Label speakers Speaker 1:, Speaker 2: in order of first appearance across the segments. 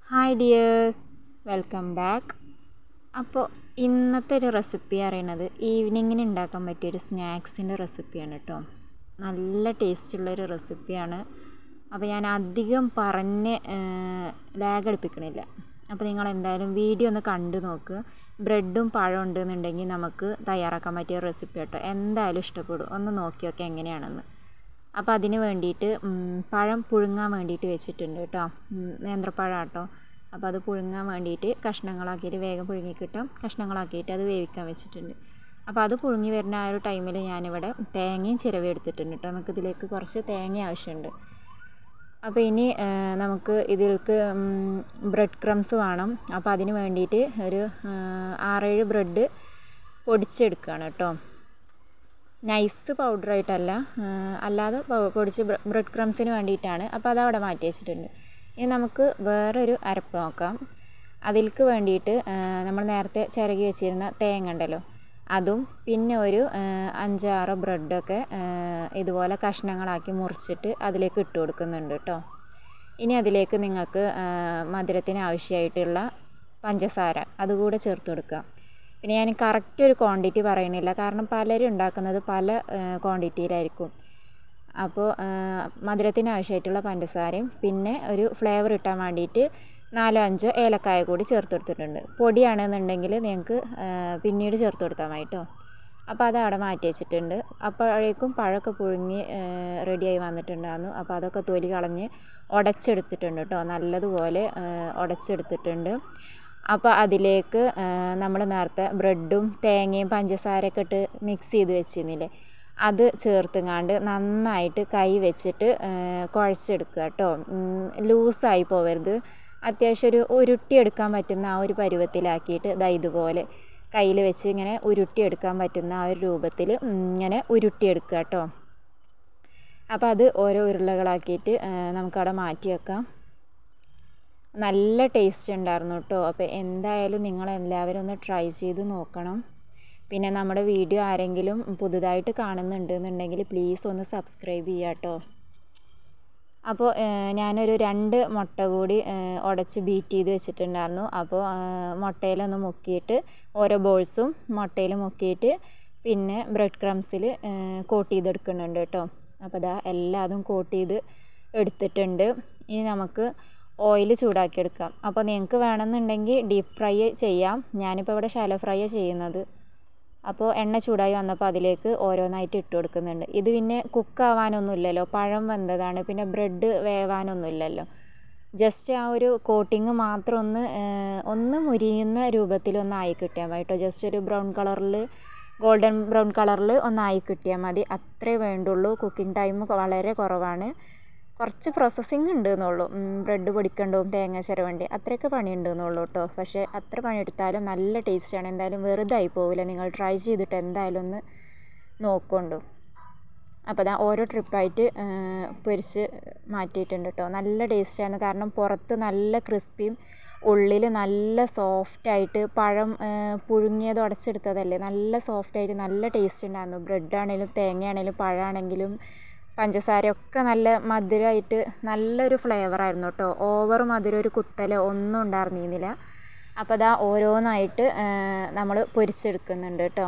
Speaker 1: hi dears welcome back അപ്പോൾ ഇന്നത്തെ ഒരു റെസിപ്പി അറിയണത് ഈവനിങ്ങിന് ഉണ്ടാക്കാൻ പറ്റിയൊരു സ്നാക്സിൻ്റെ റെസിപ്പിയാണ് കേട്ടോ നല്ല ടേസ്റ്റുള്ളൊരു റെസിപ്പിയാണ് അപ്പോൾ ഞാൻ അധികം പറഞ്ഞ് ലാഗ് അടുപ്പിക്കണില്ല അപ്പോൾ നിങ്ങൾ എന്തായാലും വീഡിയോ ഒന്ന് കണ്ടു നോക്ക് ബ്രെഡും പഴം ഉണ്ടെന്നുണ്ടെങ്കിൽ നമുക്ക് തയ്യാറാക്കാൻ പറ്റിയ റെസിപ്പി കേട്ടോ എന്തായാലും ഇഷ്ടപ്പെടും ഒന്ന് നോക്കി നോക്കി എങ്ങനെയാണെന്ന് അപ്പോൾ അതിന് വേണ്ടിയിട്ട് പഴം പുഴുങ്ങാൻ വേണ്ടിയിട്ട് വെച്ചിട്ടുണ്ട് കേട്ടോ നേന്ത്രപ്പഴം കേട്ടോ അപ്പോൾ അത് പുഴുങ്ങാൻ വേണ്ടിയിട്ട് കഷ്ണങ്ങളാക്കിയിട്ട് വേഗം പുഴുങ്ങി കിട്ടും കഷ്ണങ്ങളാക്കിയിട്ട് അത് വേവിക്കാൻ വെച്ചിട്ടുണ്ട് അപ്പോൾ അത് പുഴുങ്ങി വരുന്ന ആ ഒരു ടൈമിൽ ഞാനിവിടെ തേങ്ങയും ചിരവി എടുത്തിട്ടുണ്ട് കേട്ടോ നമുക്ക് ഇതിലേക്ക് കുറച്ച് തേങ്ങ ആവശ്യമുണ്ട് അപ്പോൾ ഇനി നമുക്ക് ഇതിലേക്ക് ബ്രെഡ് ക്രംസ് വേണം അപ്പോൾ അതിന് വേണ്ടിയിട്ട് ഒരു ആറേഴ് ബ്രെഡ് പൊടിച്ചെടുക്കുകയാണ് കേട്ടോ നൈസ് പൗഡറായിട്ടല്ല അല്ലാതെ പൊടിച്ച് ബ്രെഡ് ക്രംസിന് വേണ്ടിയിട്ടാണ് അപ്പോൾ അതവിടെ മാറ്റി വെച്ചിട്ടുണ്ട് ഇനി നമുക്ക് വേറൊരു അരപ്പ് നോക്കാം അതിലേക്ക് വേണ്ടിയിട്ട് നമ്മൾ നേരത്തെ ചിരകി വെച്ചിരുന്ന തേങ്ങ ഉണ്ടല്ലോ അതും പിന്നെ ഒരു അഞ്ചാറ് ബ്രെഡൊക്കെ ഇതുപോലെ കഷ്ണങ്ങളാക്കി മുറിച്ചിട്ട് അതിലേക്ക് ഇട്ട് കൊടുക്കുന്നുണ്ട് കേട്ടോ ഇനി അതിലേക്ക് നിങ്ങൾക്ക് മധുരത്തിന് ആവശ്യമായിട്ടുള്ള പഞ്ചസാര അതുകൂടെ ചേർത്ത് കൊടുക്കുക പിന്നെ ഞാൻ കറക്റ്റ് ഒരു ക്വാണ്ടിറ്റി പറയണില്ല കാരണം പലരും ഉണ്ടാക്കുന്നത് പല ക്വാണ്ടിറ്റിയിലായിരിക്കും അപ്പോൾ മധുരത്തിന് ആവശ്യമായിട്ടുള്ള പഞ്ചസാരയും പിന്നെ ഒരു ഫ്ലേവർ കിട്ടാൻ വേണ്ടിയിട്ട് നാലോ അഞ്ചോ ഏലക്കായ കൂടി ചേർത്ത് കൊടുത്തിട്ടുണ്ട് പൊടിയാണെന്നുണ്ടെങ്കിൽ നിങ്ങൾക്ക് പിന്നീട് ചേർത്ത് കൊടുത്താൽ മതി കേട്ടോ അപ്പോൾ അത് അവിടെ മാറ്റി വെച്ചിട്ടുണ്ട് അപ്പോഴേക്കും പഴമൊക്കെ പുഴുങ്ങി റെഡിയായി വന്നിട്ടുണ്ടായിരുന്നു അപ്പോൾ അതൊക്കെ തൊലി കളഞ്ഞ് ഉടച്ചെടുത്തിട്ടുണ്ട് കേട്ടോ നല്ലതുപോലെ ഉടച്ചെടുത്തിട്ടുണ്ട് അപ്പോൾ അതിലേക്ക് നമ്മൾ നേരത്തെ ബ്രെഡും തേങ്ങയും പഞ്ചസാരയൊക്കെ ഇട്ട് മിക്സ് ചെയ്ത് വെച്ചിരുന്നില്ലേ അത് ചേർത്തുങ്ങാണ്ട് നന്നായിട്ട് കൈ വെച്ചിട്ട് കുഴച്ചെടുക്കുക കേട്ടോ ലൂസായി പോവരുത് അത്യാവശ്യം ഒരു ഉരുട്ടിയെടുക്കാൻ പറ്റുന്ന ആ ഒരു പരുവത്തിലാക്കിയിട്ട് ഇതാ ഇതുപോലെ കയ്യിൽ വെച്ച് ഇങ്ങനെ ഉരുട്ടിയെടുക്കാൻ പറ്റുന്ന ആ ഒരു രൂപത്തിൽ ഇങ്ങനെ ഉരുട്ടിയെടുക്കുക കേട്ടോ അപ്പോൾ അത് ഓരോ ഉരുളകളാക്കിയിട്ട് നമുക്കവിടെ മാറ്റി വെക്കാം നല്ല ടേസ്റ്റ് ഉണ്ടായിരുന്നു കേട്ടോ അപ്പോൾ എന്തായാലും നിങ്ങൾ എല്ലാവരും ഒന്ന് ട്രൈ ചെയ്ത് നോക്കണം പിന്നെ നമ്മുടെ വീഡിയോ ആരെങ്കിലും പുതുതായിട്ട് കാണുന്നുണ്ട് എന്നുണ്ടെങ്കിൽ പ്ലീസ് ഒന്ന് സബ്സ്ക്രൈബ് ചെയ്യുക കേട്ടോ അപ്പോൾ ഞാനൊരു രണ്ട് മുട്ട കൂടി ഉടച്ച് ബീറ്റ് ചെയ്ത് വെച്ചിട്ടുണ്ടായിരുന്നു അപ്പോൾ മുട്ടയിലൊന്ന് മുക്കിയിട്ട് ഓരോ ബോൾസും മുട്ടയിൽ മുക്കിയിട്ട് പിന്നെ ബ്രെഡ് ക്രംസിൽ കോട്ട് ചെയ്തെടുക്കുന്നുണ്ട് കേട്ടോ അപ്പോൾ ഇതാ എല്ലാതും കോട്ട് ചെയ്ത് എടുത്തിട്ടുണ്ട് ഇനി നമുക്ക് ഓയിൽ ചൂടാക്കിയെടുക്കാം അപ്പോൾ നിങ്ങൾക്ക് വേണമെന്നുണ്ടെങ്കിൽ ഡീപ്പ് ഫ്രൈ ചെയ്യാം ഞാനിപ്പോൾ ഇവിടെ ഷാലോ ഫ്രൈ ചെയ്യുന്നത് അപ്പോൾ എണ്ണ ചൂടായി വന്നപ്പോൾ അതിലേക്ക് ഓരോന്നായിട്ട് ഇട്ട് കൊടുക്കുന്നുണ്ട് ഇത് പിന്നെ കുക്കാവാനൊന്നുമില്ലല്ലോ പഴം വെന്തതാണ് പിന്നെ ബ്രെഡ് വേവാനൊന്നുമില്ലല്ലോ ജസ്റ്റ് ആ ഒരു കോട്ടിങ് മാത്രം ഒന്ന് ഒന്ന് മുരിയുന്ന രൂപത്തിൽ ഒന്ന് ആയി കിട്ടിയാൽ മതി കേട്ടോ ജസ്റ്റ് ഒരു ബ്രൗൺ കളറിൽ ഗോൾഡൻ ബ്രൗൺ കളറിൽ ഒന്നായി കിട്ടിയാൽ മതി അത്രേ വേണ്ടുള്ളൂ കുക്കിംഗ് ടൈം വളരെ കുറവാണ് കുറച്ച് പ്രോസസ്സിങ് ഉണ്ട് എന്നുള്ളൂ ബ്രെഡ് പൊടിക്കണ്ടവും തേങ്ങ ചിരവണ്ടി അത്രയൊക്കെ പണിയുണ്ട് എന്നുള്ളൂ കേട്ടോ പക്ഷേ അത്ര പണിയെടുത്താലും നല്ല ടേസ്റ്റാണ് എന്തായാലും വെറുതെ ആയി പോവില്ല നിങ്ങൾ ട്രൈ ചെയ്തിട്ട് എന്തായാലും ഒന്ന് നോക്കൊണ്ടു അപ്പോൾ അതാ ഓരോ ട്രിപ്പായിട്ട് പൊരിച്ച് മാറ്റിയിട്ടുണ്ട് കേട്ടോ നല്ല ടേസ്റ്റാണ് കാരണം പുറത്ത് നല്ല ക്രിസ്പിയും ഉള്ളിൽ നല്ല സോഫ്റ്റായിട്ട് പഴം പുഴുങ്ങിയത് ഉടച്ചെടുത്തതല്ലേ നല്ല സോഫ്റ്റായിട്ട് നല്ല ടേസ്റ്റ് ഉണ്ടായിരുന്നു ബ്രെഡാണെങ്കിലും തേങ്ങയാണെങ്കിലും പഴമാണെങ്കിലും പഞ്ചസാരയൊക്കെ നല്ല മധുരമായിട്ട് നല്ലൊരു ഫ്ലേവറായിരുന്നു കേട്ടോ ഓവർ മധുരം ഒരു കുത്തലോ ഒന്നും ഉണ്ടായിരുന്നില്ല അപ്പോൾ അതാ ഓരോന്നായിട്ട് നമ്മൾ പൊരിച്ചെടുക്കുന്നുണ്ട് കേട്ടോ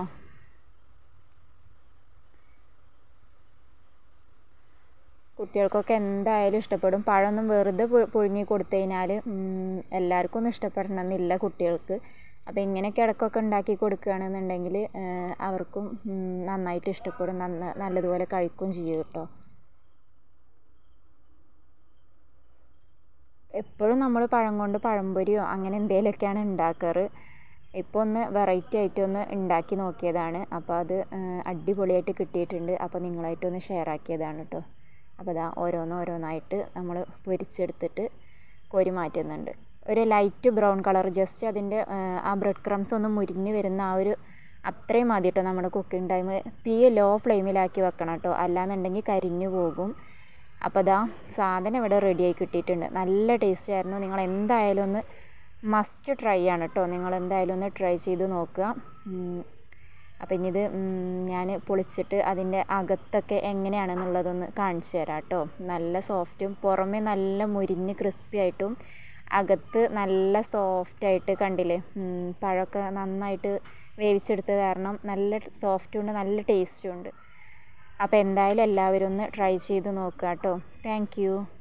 Speaker 1: കുട്ടികൾക്കൊക്കെ എന്തായാലും ഇഷ്ടപ്പെടും പഴമൊന്നും വെറുതെ പുഴുങ്ങി കൊടുത്തു കഴിഞ്ഞാൽ എല്ലാവർക്കും ഒന്നും ഇഷ്ടപ്പെടണമെന്നില്ല കുട്ടികൾക്ക് അപ്പോൾ ഇങ്ങനെയൊക്കെ ഇടയ്ക്കൊക്കെ ഉണ്ടാക്കി കൊടുക്കുകയാണെന്നുണ്ടെങ്കിൽ അവർക്കും നന്നായിട്ട് ഇഷ്ടപ്പെടും നന്ന നല്ലതുപോലെ കഴിക്കുകയും ചെയ്യും കേട്ടോ എപ്പോഴും നമ്മൾ പഴം കൊണ്ട് പഴംപൊരിയോ അങ്ങനെ എന്തെങ്കിലുമൊക്കെയാണ് ഉണ്ടാക്കാറ് ഇപ്പോൾ ഒന്ന് വെറൈറ്റി ആയിട്ട് ഒന്ന് ഉണ്ടാക്കി നോക്കിയതാണ് അപ്പോൾ അത് അടിപൊളിയായിട്ട് കിട്ടിയിട്ടുണ്ട് അപ്പോൾ നിങ്ങളായിട്ടൊന്ന് ഷെയർ ആക്കിയതാണ് കേട്ടോ അപ്പോൾ അതാ ഓരോന്ന് ഓരോന്നായിട്ട് നമ്മൾ പൊരിച്ചെടുത്തിട്ട് കോരി മാറ്റുന്നുണ്ട് ഒരു ലൈറ്റ് ബ്രൗൺ കളർ ജസ്റ്റ് അതിൻ്റെ ആ ബ്രെഡ് ക്രംസ് ഒന്ന് മുരിഞ്ഞ് വരുന്ന ആ ഒരു അത്രയും മതി കേട്ടോ നമ്മുടെ കുക്കിംഗ് ടൈം തീ ലോ ഫ്ലെയിമിലാക്കി വെക്കണം കേട്ടോ അല്ലാന്നുണ്ടെങ്കിൽ കരിഞ്ഞു പോകും അപ്പോൾ അതാ സാധനം ഇവിടെ റെഡിയായി കിട്ടിയിട്ടുണ്ട് നല്ല ടേസ്റ്റ് ആയിരുന്നു നിങ്ങൾ എന്തായാലും ഒന്ന് മസ്റ്റ് ട്രൈ ആണ് കേട്ടോ നിങ്ങൾ എന്തായാലും ഒന്ന് ട്രൈ ചെയ്ത് നോക്കുക അപ്പം ഇനി ഇത് ഞാൻ പൊളിച്ചിട്ട് അതിൻ്റെ അകത്തൊക്കെ എങ്ങനെയാണെന്നുള്ളതൊന്ന് കാണിച്ചു തരാം കേട്ടോ നല്ല സോഫ്റ്റും പുറമേ നല്ല മുരിഞ്ഞ് ക്രിസ്പി ആയിട്ടും അകത്ത് നല്ല സോഫ്റ്റായിട്ട് കണ്ടില്ലേ പഴമൊക്കെ നന്നായിട്ട് വേവിച്ചെടുത്ത കാരണം നല്ല സോഫ്റ്റും ഉണ്ട് നല്ല ടേസ്റ്റും ഉണ്ട് അപ്പോൾ എന്തായാലും എല്ലാവരും ഒന്ന് ട്രൈ ചെയ്ത് നോക്കുക കേട്ടോ താങ്ക്